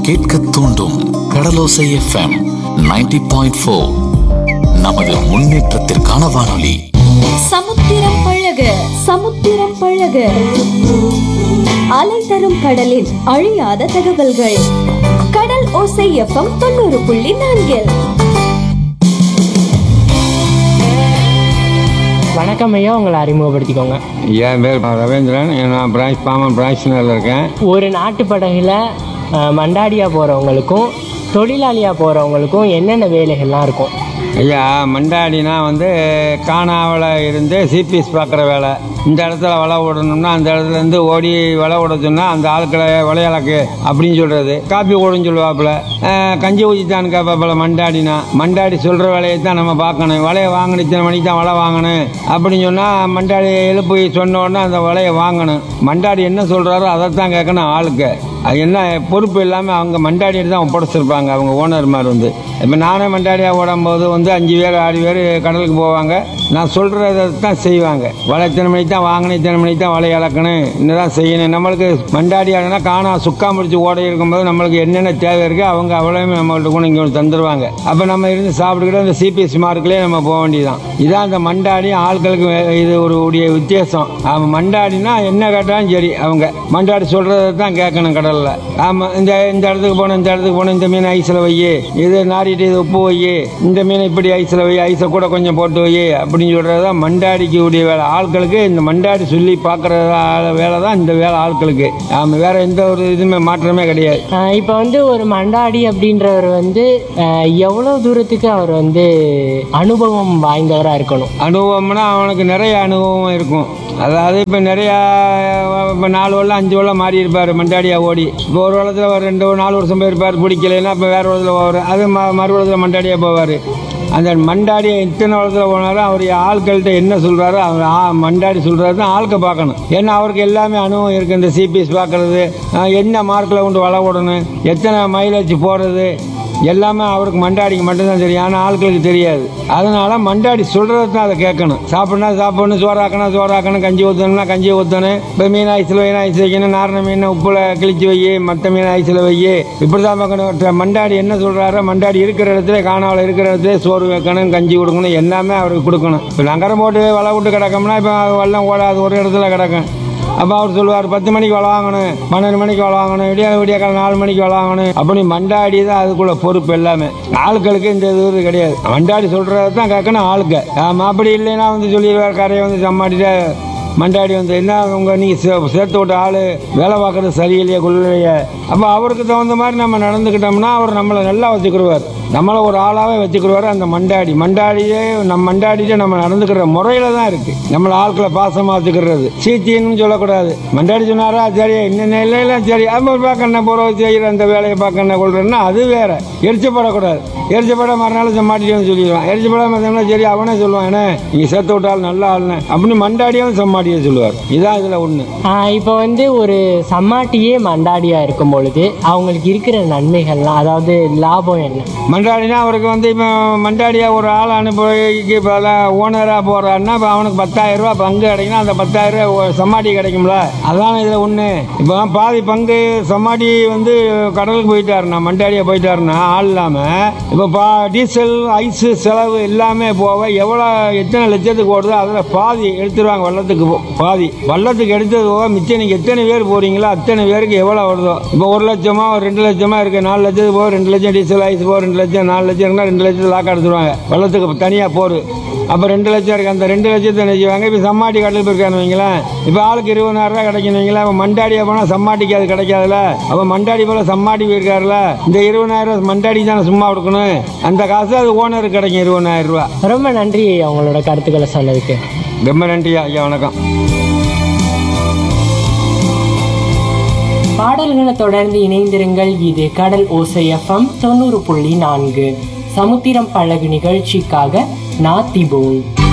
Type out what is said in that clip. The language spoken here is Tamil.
கேட்க தூண்டும் கடலோசை எஃப்எம் 90.4 பாயிண்ட் ஃபோர் நமது முன்னேற்றத்திற்கான வானொலி சமுத்திரம் பழக சமுத்திரம் பழக அலை தரும் கடலின் அழியாத தகவல்கள் கடல் ஓசை எஃப்எம் தொண்ணூறு புள்ளி நான்கில் வணக்கம் ஐயா உங்களை அறிமுகப்படுத்திக்கோங்க என் பேர் ரவீந்திரன் நான் பிரான்ச் பாமன் பிரான்ச்னரில் இருக்கேன் ஒரு நாட்டு படகுல அஹ், மண்டாடியா போகிறவங்களுக்கும் தொழிலாளியாக போகிறவங்களுக்கும் என்னென்ன வேலைகள்லாம் இருக்கும் ஐயா மண்டாடினா வந்து காணாவில் இருந்து சிபிஎஸ் பார்க்குற வேலை இந்த இடத்துல வலை விடணும்னா அந்த இடத்துல இருந்து ஓடி வலை விட சொன்னா அந்த ஆட்களை வலையலக்கு அப்படின்னு சொல்கிறது காப்பி ஓடுன்னு சொல்லுவாப்புல அஹ், கஞ்சி ஊற்றித்தான் கேட்பாப்புல மண்டாடினா மண்டாடி சொல்கிற வேலையை தான் நம்ம பார்க்கணும் வலையை வாங்கணும் இத்தனை மணிக்கு தான் வலை வாங்கணும் அப்படின்னு சொன்னால் மண்டாடி எழுப்பி சொன்ன உடனே அந்த வலையை வாங்கணும் மண்டாடி என்ன சொல்கிறாரோ அதை தான் கேட்கணும் ஆளுக்கு அது என்ன பொறுப்பு இல்லாமல் அவங்க மண்டாடிட்டு தான் ஒப்படைச்சிருப்பாங்க அவங்க ஓனர் மாதிரி வந்து இப்போ நானே மண்டாடியாக ஓடும்போது வந்து அஞ்சு பேர் ஆறு பேர் கடலுக்கு போவாங்க நான் சொல்கிறத தான் செய்வாங்க வலை இத்தனை மணிக்கு தான் வாங்கணும் இத்தனை மணிக்கு தான் வலை இழக்கணும் இன்னதான் செய்யணும் நம்மளுக்கு மண்டாடியாகனா காணா சுக்கா முடிச்சு ஓட இருக்கும்போது நம்மளுக்கு என்னென்ன தேவை இருக்கோ அவங்க அவ்வளோமே நம்மள்ட்ட கூட இங்கே தந்துடுவாங்க அப்போ நம்ம இருந்து சாப்பிட்டுக்கிட்டு அந்த சிபிஎஸ் மார்க்லேயே நம்ம போக வேண்டியதான் இதான் அந்த மண்டாடி ஆட்களுக்கு வே- இது ஒரு உடைய வித்தியாசம் அவன் மண்டாடினா என்ன கேட்டாலும் சரி அவங்க மண்டாடி சொல்கிறத தான் கேட்கணும் கடலில் ஆமாம் இந்த இந்த இடத்துக்கு போகணும் இந்த இடத்துக்கு போகணும் இந்த மீன் ஐஸில் வை இது நாரிட்டு இது உப்பு வை இந்த மீன் இப்படி ஐஸில் வை ஐஸை கூட கொஞ்சம் போட்டு வை அப்படின்னு சொல்கிறது தான் மண்டாடிக்கு உடைய வேலை ஆட்களுக்கு இந்த மண்டாடி சொல்லி பார்க்குற வேலை தான் இந்த வேலை ஆட்களுக்கு ஆமாம் வேற எந்த ஒரு இதுவுமே மாற்றமே கிடையாது இப்போ வந்து ஒரு மண்டாடி அப்படின்றவர் வந்து அஹ், எவ்வளவு தூரத்துக்கு அவர் வந்து அனுபவம் வாய்ந்தவராக இருக்கணும் அனுபவம்னா அவனுக்கு நிறைய அனுபவம் இருக்கும் அதாவது இப்போ நிறையா இப்போ நாலு வருடம் அஞ்சு வருடம் மாறி இருப்பார் மண்டாடியா ஓடி இப்போ ஒரு வருடத்தில் ஒரு ரெண்டு நாலு வருஷம் போயிருப்பார் பிடிக்கலைன்னா இப்போ வேறு வருடத்தில் போவார் அது ம மறு வருடத்தில் மண்டாடியா போவார் அந்த மண்டாடியை இத்தனை வருடத்தில் போனாலும் அவர் ஆட்கள்கிட்ட என்ன சொல்கிறாரோ அவர் ஆ மண்டாடி சொல்கிறது தான் ஆட்க பார்க்கணும் ஏன்னா அவருக்கு எல்லாமே அனுபவம் இருக்குது இந்த சிபிஎஸ் பார்க்குறது என்ன மார்க்கில் கொண்டு வள விடணும் எத்தனை மைலேஜ் போகிறது எல்லாமே அவருக்கு மண்டாடிக்கு மட்டும்தான் தெரியும் ஆனால் ஆட்களுக்கு தெரியாது அதனால மண்டாடி சொல்றது தான் அதை கேட்கணும் சாப்பிட்னா சாப்பிடணும் சோறாக்கணும் சோறாக்கணும் கஞ்சி ஊற்றணும்னா கஞ்சி ஊற்றணும் இப்போ மீன் ஐஸில் மீன் ஐஸ் வைக்கணும் நாரண மீன் உப்புல கிழிச்சு வை மற்ற மீன் ஐஸில் வை இப்படி தான் பார்க்கணும் மண்டாடி என்ன சொல்கிறாரோ மண்டாடி இருக்கிற இடத்துல காணாவில் இருக்கிற இடத்துல சோறு வைக்கணும் கஞ்சி கொடுக்கணும் எல்லாமே அவருக்கு கொடுக்கணும் இப்போ நகரம் போட்டு வலை விட்டு கிடக்கோம்னா இப்போ வெள்ளம் ஓடாது ஒரு இடத்துல கிடக்கும் அப்போ அவர் சொல்லுவார் பத்து மணிக்கு வலை வாங்கணும் பன்னெண்டு மணிக்கு வலை வாங்கணும் விடிய விடிய காலம் நாலு மணிக்கு வலை வாங்கணும் அப்படி மண்டாடி தான் அதுக்குள்ள பொறுப்பு எல்லாமே ஆட்களுக்கு இந்த இது கிடையாது மண்டாடி சொல்றதை தான் கேட்கணும் ஆளுக்கு ஆமா அப்படி இல்லைன்னா வந்து சொல்லிடுவார் கரையை வந்து சம்மாட்டிட்டு மண்டாடி வந்து என்ன உங்க நீங்க சே- சேர்த்து விட்ட ஆளு வேலை பார்க்கறது சரியில்லையே கொள்ளையே அப்போ அவருக்கு தகுந்த மாதிரி நம்ம நடந்துக்கிட்டோம்னா அவர் நம்மளை நல்லா வச்சுக்கிடுவார் நம்மளை ஒரு ஆளாவே வச்சுக்கிடுவார் அந்த மண்டாடி மண்டாடியே நம்ம மண்டாடிட்டு நம்ம நடந்துக்கிற முறையில தான் இருக்கு நம்மள ஆட்களை பாசமா வச்சுக்கிறது சீத்தின்னு சொல்லக்கூடாது மண்டாடி சொன்னாரா சரி இன்னும் நிலையில சரி அது பார்க்கணும் போற செய்கிற அந்த வேலையை பார்க்கணும் கொள்றேன்னா அது வேற எரிச்சப்படக்கூடாது எரிச்சப்பட மறுநாள் மாட்டிட்டு வந்து சொல்லிடுவான் எரிச்சப்படாம சரி அவனே சொல்லுவான் என்ன நீங்க சேர்த்து விட்டால் நல்ல ஆளுன்னு அப்படின்னு மண்டாடியும் சம்மாடியே சொல்லுவார் இதான் இதுல ஒண்ணு இப்போ வந்து ஒரு சம்மாட்டியே மண்டாடியாக இருக்கும் பொழுது அவங்களுக்கு இருக்கிற நன்மைகள்லாம் அதாவது லாபம் என்ன மண்டாடினா அவருக்கு வந்து இப்போ மண்டாடியா ஒரு ஆள் அனுப்பி இப்போ ஓனராக போகிறாருன்னா இப்போ அவனுக்கு பத்தாயிரம் ரூபா பங்கு கிடைக்குன்னா அந்த பத்தாயிரம் ரூபா சம்மாடி கிடைக்கும்ல அதான் இதில் ஒன்று இப்போ பாதி பங்கு சம்மாடி வந்து கடலுக்கு போயிட்டாருன்னா மண்டாடியா போயிட்டாருன்னா ஆள் இல்லாமல் இப்போ பா டீசல் ஐஸு செலவு எல்லாமே போக எவ்வளோ எத்தனை லட்சத்துக்கு ஓடுதோ அதில் பாதி எடுத்துருவாங்க வெள்ளத்துக்கு போ- பாதி வெள்ளத்துக்கு எடுத்தது போக மிச்சம் நீங்கள் எத்தனை பேர் போகிறீங்களோ அத்தனை பேருக்கு எவ்வளோ வருதோ இப்போ ஒரு லட்சமா ஒரு ரெண்டு லட்சமா இருக்கு நாலு லட்சத்துக்கு போக ரெண்டு லட்சம் டீசல் ஐஸ் போக ரெண்டு லட்சம் நாலு லட்சம் இருந்தால் ரெண்டு லட்சம் லாக் எடுத்துருவாங்க வெள்ளத்துக்கு தனியாக போரு அப்போ ரெண்டு லட்சம் இருக்கு அந்த ரெண்டு லட்சத்தை நினைச்சுவாங்க இப்போ சம்மாட்டி கடலுக்கு போயிருக்கான்னு வைங்களேன் இப்போ ஆளுக்கு இருபதாயிரம் ரூபாய் கிடைக்கும் வைங்களேன் அப்போ மண்டாடியா போனால் சம்மாட்டிக்கு அது கிடைக்காதுல்ல அப்போ மண்டாடி போல சம்மாட்டி போயிருக்காருல இந்த இருபதாயிரம் ரூபாய் மண்டாடி தானே சும்மா கொடுக்கணும் அந்த காசு அது ஓனருக்கு கிடைக்கும் இருபதாயிரம் ரூபாய் ரொம்ப நன்றி அவங்களோட கருத்துக்களை சொன்னதுக்கு ரொம்ப நன்றி ஐயா வணக்கம் பாடல்களை தொடர்ந்து இணைந்திருங்கள் இது கடல் ஓசை எஃப்எம் தொண்ணூறு புள்ளி நான்கு சமுத்திரம் பழகு நிகழ்ச்சிக்காக நாத்திபோல்